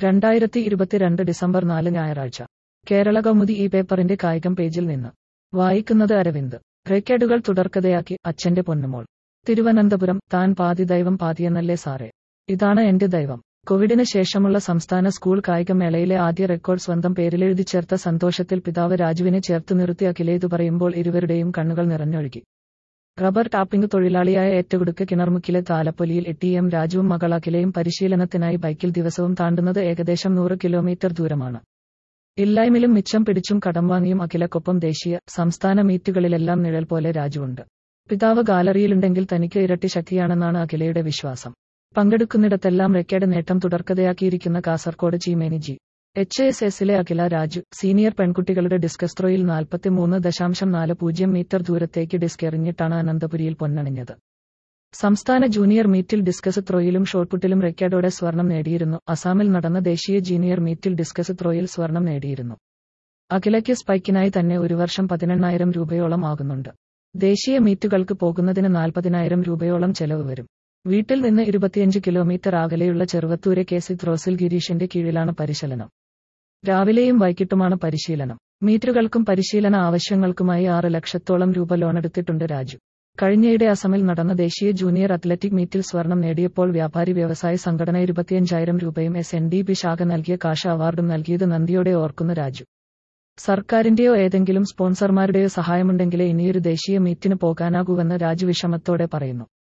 രണ്ടായിരത്തി ഇരുപത്തിരണ്ട് ഡിസംബർ നാല് ഞായറാഴ്ച കേരള കൗമുദി ഈ പേപ്പറിന്റെ കായികം പേജിൽ നിന്ന് വായിക്കുന്നത് അരവിന്ദ് റെക്കേഡുകൾ തുടർക്കഥയാക്കി അച്ഛന്റെ പൊന്നുമോൾ തിരുവനന്തപുരം താൻ പാതി ദൈവം പാതിയെന്നല്ലേ സാറേ ഇതാണ് എന്റെ ദൈവം കോവിഡിന് ശേഷമുള്ള സംസ്ഥാന സ്കൂൾ കായികമേളയിലെ ആദ്യ റെക്കോർഡ് സ്വന്തം പേരിലെഴുതി ചേർത്ത സന്തോഷത്തിൽ പിതാവ് രാജുവിനെ ചേർത്ത് നിർത്തി അഖിലേതു പറയുമ്പോൾ ഇരുവരുടെയും കണ്ണുകൾ നിറഞ്ഞൊഴുകി റബ്ബർ ടാപ്പിംഗ് തൊഴിലാളിയായ ഏറ്റകുടുക്ക് കിണർമുക്കിലെ താലപ്പൊലിയിൽ എ ടി എം രാജുവും മകൾ അഖിലയും പരിശീലനത്തിനായി ബൈക്കിൽ ദിവസവും താണ്ടുന്നത് ഏകദേശം നൂറ് കിലോമീറ്റർ ദൂരമാണ് ഇല്ലായ്മയിലും മിച്ചം പിടിച്ചും കടം വാങ്ങിയും അഖിലക്കൊപ്പം ദേശീയ സംസ്ഥാന മീറ്റുകളിലെല്ലാം നിഴൽ പോലെ രാജുവുണ്ട് പിതാവ് ഗാലറിയിലുണ്ടെങ്കിൽ തനിക്ക് ഇരട്ടി ശക്തിയാണെന്നാണ് അഖിലയുടെ വിശ്വാസം പങ്കെടുക്കുന്നിടത്തെല്ലാം റെക്കേഡ് നേട്ടം തുടർക്കഥയാക്കിയിരിക്കുന്ന Kasaragod Cheemeni G H S എസിലെ അഖില രാജു സീനിയർ പെൺകുട്ടികളുടെ ഡിസ്കസ് ത്രോയിൽ നാൽപ്പത്തിമൂന്ന് ദശാംശം നാല് പൂജ്യം മീറ്റർ ദൂരത്തേക്ക് ഡിസ്ക് എറിഞ്ഞിട്ടാണ് അനന്തപുരിയിൽ പൊന്നണിഞ്ഞത് സംസ്ഥാന ജൂനിയർ മീറ്റിൽ ഡിസ്കസ് ത്രോയിലും ഷോട്ട്പുട്ടിലും റെക്കേഡോടെ സ്വർണം നേടിയിരുന്നു അസാമിൽ നടന്ന ദേശീയ ജൂനിയർ മീറ്റിൽ ഡിസ്കസ് ത്രോയിൽ സ്വർണം നേടിയിരുന്നു അഖിലയ്ക്ക് സ്പൈക്കിനായി തന്നെ ഒരു വർഷം പതിനെണ്ണായിരം രൂപയോളം ആകുന്നുണ്ട് ദേശീയ മീറ്റുകൾക്ക് പോകുന്നതിന് നാൽപ്പതിനായിരം രൂപയോളം ചെലവ് വരും വീട്ടിൽ നിന്ന് ഇരുപത്തിയഞ്ച് കിലോമീറ്റർ അകലെയുള്ള ചെറുവത്തൂരെ കെ സി ത്രോസിൽ ഗിരീഷിന്റെ കീഴിലാണ് പരിശീലനം രാവിലെയും വൈകിട്ടുമാണ് പരിശീലനം മീറ്ററുകൾക്കും പരിശീലന ആവശ്യങ്ങൾക്കുമായി ആറ് ലക്ഷത്തോളം രൂപ ലോണെടുത്തിട്ടുണ്ട് രാജു കഴിഞ്ഞയിടെ അസമിൽ നടന്ന ദേശീയ ജൂനിയർ അത്ലറ്റിക് മീറ്റിൽ സ്വർണം നേടിയപ്പോൾ വ്യാപാരി വ്യവസായ സംഘടന ഇരുപത്തിയഞ്ചായിരം രൂപയും എസ് എൻ ഡി പി ശാഖ നൽകിയ കാശ അവാർഡും നൽകിയത് നന്ദിയോടെ ഓർക്കുന്നു രാജു സർക്കാരിന്റെയോ ഏതെങ്കിലും സ്പോൺസർമാരുടെയോ സഹായമുണ്ടെങ്കിലേ ഇനിയൊരു ദേശീയ മീറ്റിന് പോകാനാകൂവെന്ന് രാജു വിഷമത്തോടെ പറയുന്നു